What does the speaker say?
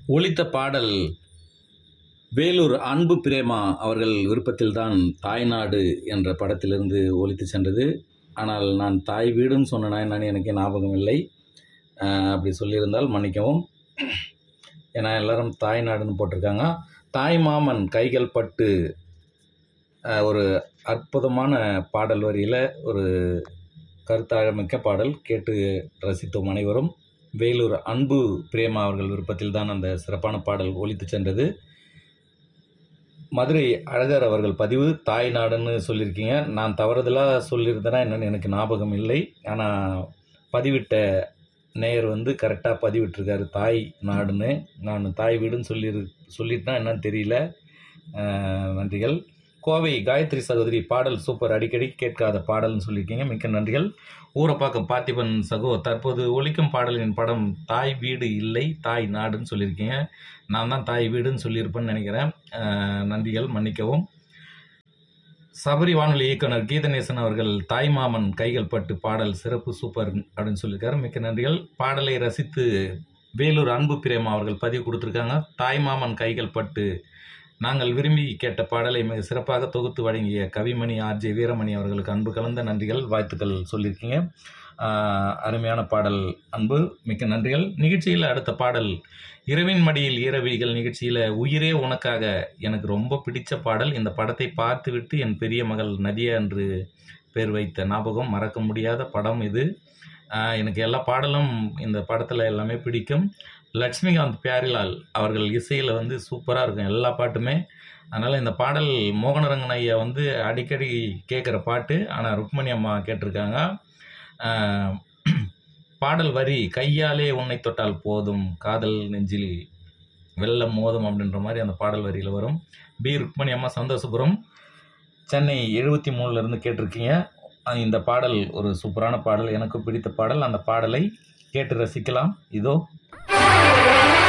ஒலித்த பாடல் வேலூர் அன்பு பிரேமா அவர்கள் விருப்பத்தில்தான் தாய்நாடு என்ற படத்திலிருந்து ஒலித்து சென்றது ஆனால் நான் தாய் வீடுன்னு சொன்னேனா என்னன்னு எனக்கு ஞாபகம் இல்லை அஹ், அப்படி சொல்லியிருந்தால் மன்னிக்கவும் ஏன்னா எல்லாரும் தாய்நாடுன்னு போட்டிருக்காங்க தாய் மாமன் கைகள் பட்டு அஹ், ஒரு அற்புதமான பாடல் வரியில் ஒரு கருத்தாழமிக்க பாடல் கேட்டு ரசித்தோம் அனைவரும் வேலூர் அன்பு பிரேமா அவர்கள் விருப்பத்தில் தான் அந்த சிறப்பான பாடல் ஒலித்து சென்றது மதுரை அழகர் அவர்கள் பதிவு தாய் நாடுன்னு சொல்லியிருக்கீங்க நான் தவறுதலாக சொல்லியிருந்தேன்னா என்னன்னு எனக்கு ஞாபகம் இல்லை ஆனால் பதிவிட்ட நேயர் வந்து கரெக்டாக பதிவிட்டிருக்காரு தாய் நாடுன்னு நான் தாய் வீடுன்னு சொல்லி சொல்லிட்டேன்னா என்னன்னு தெரியல அஹ், நன்றிகள் கோவை காயத்ரி சகோதரி பாடல் சூப்பர் அடிக்கடி கேட்காத பாடல்னு சொல்லியிருக்கீங்க மிக்க நன்றிகள் ஊரப்பாக்கம் பார்த்திபன் சகோ தற்போது ஒலிக்கும் பாடலின் படம் தாய் வீடு இல்லை தாய் நாடுன்னு சொல்லியிருக்கீங்க நான் தான் தாய் வீடுன்னு சொல்லியிருப்பேன்னு நினைக்கிறேன் அஹ், நன்றிகள் மன்னிக்கவும் சபரி வானொலி இயக்குனர் கீதநேசன் அவர்கள் தாய் மாமன் கைகள் பட்டு பாடல் சிறப்பு சூப்பர் அப்படின்னு சொல்லியிருக்காரு மிக்க நன்றிகள் பாடலை ரசித்து வேலூர் அன்பு பிரேமா அவர்கள் பதிவு கொடுத்துருக்காங்க தாய் மாமன் கைகள் பட்டு நாங்கள் விரும்பி கேட்ட பாடலை மிக சிறப்பாக தொகுத்து வழங்கிய கவிமணி ஆர்ஜே வீரமணி அவர்களுக்கு அன்பு கலந்த நன்றிகள் வாழ்த்துக்கள் சொல்லியிருக்கீங்க ஆஹ், அருமையான பாடல் அன்பு மிக்க நன்றிகள் நிகழ்ச்சியில் அடுத்த பாடல் இரவின் மடியில் ஈரவிழிகள் நிகழ்ச்சியில் உயிரே உனக்காக எனக்கு ரொம்ப பிடிச்ச பாடல் இந்த படத்தை பார்த்துவிட்டு என் பெரிய மகள் நதியா என்று பேர் வைத்த ஞாபகம் மறக்க முடியாத படம் இது ஆஹ், எனக்கு எல்லா பாடலும் இந்த படத்தில் எல்லாமே பிடிக்கும் லட்சுமிகாந்த் பியாரிலால் அவர்கள் இசையில் வந்து சூப்பராக இருக்கும் எல்லா பாட்டுமே அதனால் இந்த பாடல் மோகனரங்கன் ஐயா வந்து அடிக்கடி கேட்குற பாட்டு ஆனால் ருக்மணி அம்மா கேட்டிருக்காங்க ஆஹ், பாடல் வரி கையாலே உன்னை தொட்டால் போதும் காதல் நெஞ்சில் வெள்ளம் மோதும் அப்படின்ற மாதிரி அந்த பாடல் வரியில் வரும் பி ருக்மணி அம்மா சந்தோஷபுரம் சென்னை எழுபத்தி மூணுலேருந்து கேட்டிருக்கீங்க அஹ் இந்த பாடல் ஒரு சூப்பரான பாடல் எனக்கு பிடித்த பாடல் அந்த பாடலை கேட்டு ரசிக்கலாம் இதோ